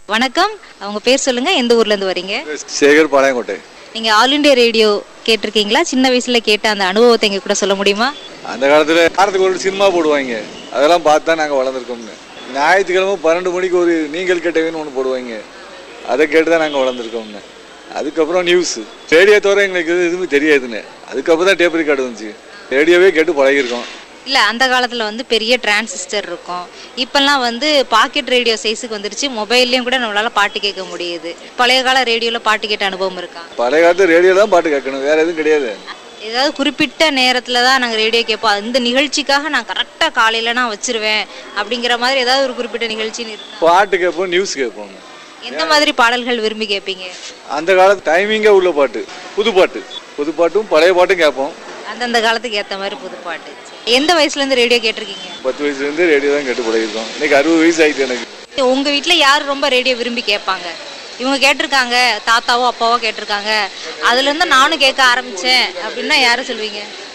வணக்கம் அவங்க பேர் சொல்லுங்க எந்த ஊர்ல இருந்து வரீங்க சேகர் பாளையங்கோட்டை நீங்க ஆல் இண்டியா ரேடியோ கேட்டிருக்கீங்களா சின்ன வயசுல கேட்ட அந்த அனுபவத்தை எங்க கூட சொல்ல முடியுமா அந்த காலத்தில் வாரத்துக்கு ஒரு சினிமா போடுவாங்க அதெல்லாம் பார்த்து தான் நாங்கள் வளர்ந்துருக்கோம்னு ஞாயிற்றுக்கிழமை பன்னெண்டு மணிக்கு ஒரு நீங்கள் கேட்டவேன்னு ஒன்று போடுவாங்க அதை கேட்டு தான் நாங்கள் வளர்ந்துருக்கோம்னு அதுக்கப்புறம் நியூஸ் ரேடியோ தவிர எங்களுக்கு எது எதுவுமே தெரியாதுன்னு அதுக்கப்புறம் தான் டேப் ரெக்கார்டு வந்துச்சு ரேடியோவே கேட்டு பழகிருக்கோம் இல்ல அந்த காலத்துல வந்து பெரிய டிரான்சிஸ்டர் இருக்கும் இப்பெல்லாம் வந்து பாக்கெட் ரேடியோ சைஸுக்கு வந்துருச்சு மொபைல்லயும் கூட நம்மளால பாட்டு கேட்க முடியுது பழைய கால ரேடியோல பாட்டு கேட்ட அனுபவம் இருக்கா பழைய காலத்து ரேடியோ தான் பாட்டு கேட்கணும் வேற எதுவும் கிடையாது ஏதாவது குறிப்பிட்ட நேரத்துல தான் நாங்க ரேடியோ கேட்போம் இந்த நிகழ்ச்சிக்காக நான் கரெக்டா காலையில நான் வச்சிருவேன் அப்படிங்கிற மாதிரி ஏதாவது ஒரு குறிப்பிட்ட நிகழ்ச்சின்னு இருக்கா பாட்டு கேட்போம் நியூஸ் கேட்போம் எந்த மாதிரி பாடல்கள் விரும்பி கேட்பீங்க அந்த காலத்து டைமிங்காக உள்ள பாட்டு புது பாட்டு புது பாட்டும் பழைய பாட்டும் கேட்போம் அந்தந்த காலத்துக்கு ஏத்த மாதிரி புது பாட்டு எந்த வயசுல இருந்து ரேடியோ கேட்டிருக்கீங்க பத்து வயசுலேருந்து ரேடியோ தான் கேட்டு பழகிருக்கோம் இன்னைக்கு அறுபது வயசு ஆயிடுச்சு எனக்கு உங்க வீட்ல யார் ரொம்ப ரேடியோ விரும்பி கேட்பாங்க இவங்க கேட்டிருக்காங்க தாத்தாவோ அப்பாவோ கேட்டிருக்காங்க அதுல இருந்து நானும் கேட்க ஆரம்பிச்சேன் அப்படின்னா யாரை சொல்வீங்க